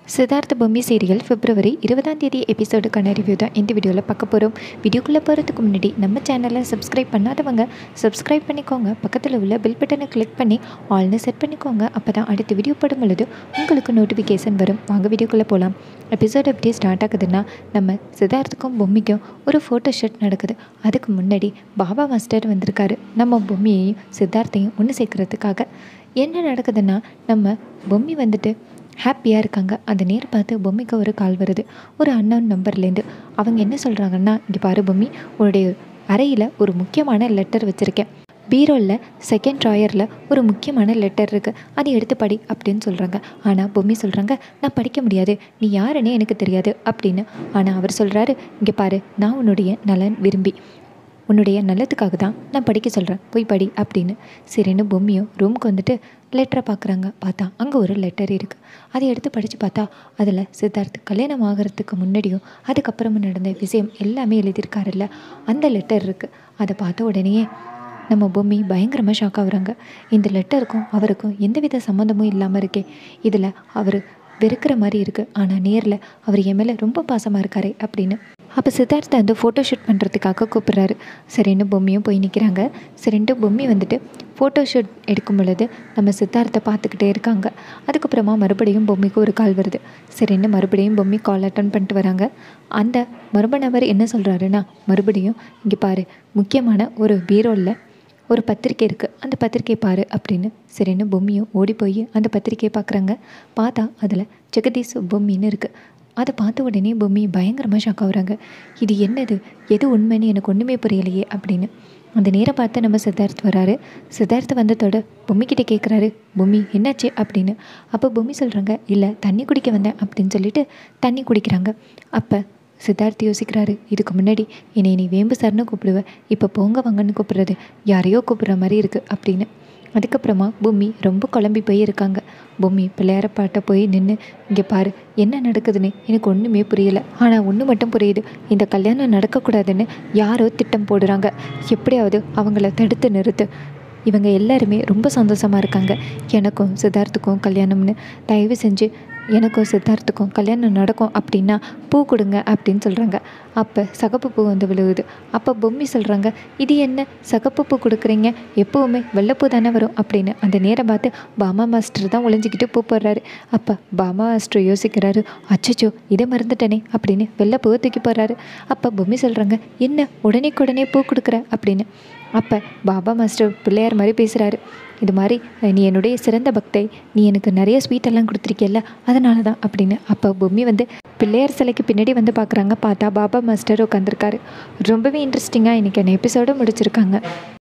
Siddhartha Bommi serial பிப்ரவரி இருபதாம் தேதி எபிசோடுக்கான review தான் இந்த வீடியோவில் பார்க்க போகிறோம் வீடியோக்குள்ளே போகிறதுக்கு முன்னாடி நம்ம சேனலை சப்ஸ்கிரைப் பண்ணாதவங்க சப்ஸ்கிரைப் பண்ணிக்கோங்க பக்கத்தில் உள்ள பெல் பட்டனை கிளிக் பண்ணி ஆல்னு செட் பண்ணிக்கோங்க அப்போ தான் அடுத்த வீடியோ போடும் பொழுது உங்களுக்கு நோட்டிஃபிகேஷன் வரும் வாங்க வீடியோக்குள்ளே போகலாம் எபிசோட் எப்படி ஸ்டார்ட் ஆகுதுன்னா நம்ம சித்தார்த்துக்கும் பொம்மிக்கும் ஒரு ஃபோட்டோ ஷூட் நடக்குது அதுக்கு முன்னாடி பாபா மாஸ்டர் வந்திருக்காரு நம்ம பொம்மியையும் சித்தார்த்தையும் ஒன்று சேர்க்கறதுக்காக என்ன நடக்குதுன்னா நம்ம பொம்மி வந்துட்டு ஹாப்பியாக இருக்காங்க அந்த நேரம் பார்த்து பொம்மிக்கு ஒரு கால் வருது ஒரு அன்னோன் நம்பர்லேருந்து அவங்க என்ன சொல்கிறாங்கன்னா இங்கே பாரு பொம்மி உன்னுடைய அறையில் ஒரு முக்கியமான லெட்டர் வச்சுருக்கேன் பீரோவில் செகண்ட் ட்ராயரில் ஒரு முக்கியமான லெட்டர் இருக்குது அதை எடுத்து படி அப்படின்னு சொல்கிறாங்க ஆனால் பொம்மி சொல்கிறாங்க நான் படிக்க முடியாது நீ யாருன்னே எனக்கு தெரியாது அப்படின்னு ஆனால் அவர் சொல்கிறாரு இங்கே பாரு நான் உன்னுடைய நலன் விரும்பி உன்னுடைய நல்லதுக்காக தான் நான் படிக்க சொல்கிறேன் போய் படி அப்படின்னு சரின்னு பொம்மியும் ரூமுக்கு வந்துட்டு லெட்டரை பார்க்குறாங்க பார்த்தா அங்கே ஒரு லெட்டர் இருக்குது அதை எடுத்து படித்து பார்த்தா அதில் சித்தார்த் கல்யாணம் ஆகிறதுக்கு முன்னாடியும் அதுக்கப்புறமும் நடந்த விஷயம் எல்லாமே எழுதியிருக்காருல்ல அந்த லெட்டர் இருக்குது அதை பார்த்த உடனேயே நம்ம பொம்மி பயங்கரமாக ஷாக் ஆகுறாங்க இந்த லெட்டருக்கும் அவருக்கும் எந்தவித சம்மந்தமும் இல்லாமல் இருக்கே இதில் அவர் வெறுக்கிற மாதிரி இருக்குது ஆனால் நேரில் அவர் என் மேலே ரொம்ப பாசமாக இருக்காரே அப்படின்னு அப்போ சித்தார்த்தை வந்து ஃபோட்டோ ஷூட் பண்ணுறதுக்காக கூப்பிட்றாரு சரின்னு பொம்மியும் போய் நிற்கிறாங்க சரின்ட்டு பொம்மி வந்துட்டு ஃபோட்டோ ஷூட் எடுக்கும் பொழுது நம்ம சித்தார்த்தை பார்த்துக்கிட்டே இருக்காங்க அதுக்கப்புறமா மறுபடியும் பொம்மிக்கு ஒரு கால் வருது சரின்னு மறுபடியும் பொம்மி கால் அட்டன் பண்ணிட்டு வராங்க அந்த மர்ம நபர் என்ன சொல்கிறாருன்னா மறுபடியும் இங்கே பாரு முக்கியமான ஒரு பீரோவில் ஒரு பத்திரிக்கை இருக்குது அந்த பத்திரிக்கையை பாரு அப்படின்னு சரின்னு பொம்மியும் ஓடி போய் அந்த பத்திரிக்கையை பார்க்குறாங்க பார்த்தா அதில் ஜெகதீஷ் பொம்மின்னு இருக்குது அதை பார்த்த உடனே பொம்மி பயங்கரமாக ஷாக் ஆகுறாங்க இது என்னது எது உண்மைன்னு எனக்கு ஒன்றுமே புரியலையே அப்படின்னு அந்த நேரம் பார்த்து நம்ம சித்தார்த் வராரு சித்தார்த் வந்ததோட பொம்மிக்கிட்ட கேட்குறாரு பொம்மி என்னாச்சு அப்படின்னு அப்போ பொம்மி சொல்கிறாங்க இல்லை தண்ணி குடிக்க வந்தேன் அப்படின்னு சொல்லிட்டு தண்ணி குடிக்கிறாங்க அப்போ சித்தார்த் யோசிக்கிறாரு இதுக்கு முன்னாடி என்னை நீ வேம்பு சார்னு கூப்பிடுவ இப்போ போங்க வாங்கன்னு கூப்பிடுறது யாரையோ கூப்பிடுற மாதிரி இருக்குது அப்படின்னு அதுக்கப்புறமா பூமி ரொம்ப குழம்பி போய் இருக்காங்க பூமி பிள்ளையாரப்பாட்ட போய் நின்று இங்கே பாரு என்ன நடக்குதுன்னு எனக்கு ஒன்றுமே புரியலை ஆனால் ஒன்று மட்டும் புரியுது இந்த கல்யாணம் நடக்கக்கூடாதுன்னு யாரோ திட்டம் போடுறாங்க எப்படியாவது அவங்கள தடுத்து நிறுத்து இவங்க எல்லாருமே ரொம்ப சந்தோஷமாக இருக்காங்க எனக்கும் சித்தார்த்துக்கும் கல்யாணம்னு தயவு செஞ்சு எனக்கும் சித்தார்த்துக்கும் கல்யாணம் நடக்கும் அப்படின்னா பூ கொடுங்க அப்படின்னு சொல்கிறாங்க அப்போ சகப்பு பூ வந்து விழுகுது அப்போ பொம்மி சொல்கிறாங்க இது என்ன சகப்பு பூ கொடுக்குறீங்க எப்போவுமே வெள்ளைப்பூ தானே வரும் அப்படின்னு அந்த நேரம் பார்த்து பாமா மாஸ்டர் தான் ஒளிஞ்சிக்கிட்டு பூ போடுறாரு அப்போ பாமா மாஸ்டர் யோசிக்கிறாரு அச்சச்சோ இதை மறந்துட்டனே அப்படின்னு வெள்ளைப்பூவை தூக்கி போடுறாரு அப்போ பொம்மி சொல்கிறாங்க என்ன உடனேக்குடனே பூ கொடுக்குற அப்படின்னு அப்போ பாபா மாஸ்டர் பிள்ளையார் மாதிரி பேசுகிறாரு இது மாதிரி நீ என்னுடைய சிறந்த பக்தை நீ எனக்கு நிறைய ஸ்வீட்டெல்லாம் கொடுத்துருக்கியல்ல அதனால தான் அப்படின்னு அப்போ பொம்மி வந்து பிள்ளையார் சிலைக்கு பின்னாடி வந்து பார்க்குறாங்க பார்த்தா பாபா மாஸ்டர் உட்காந்துருக்காரு ரொம்பவே இன்ட்ரெஸ்டிங்காக இன்றைக்கி அந்த எபிசோடு முடிச்சிருக்காங்க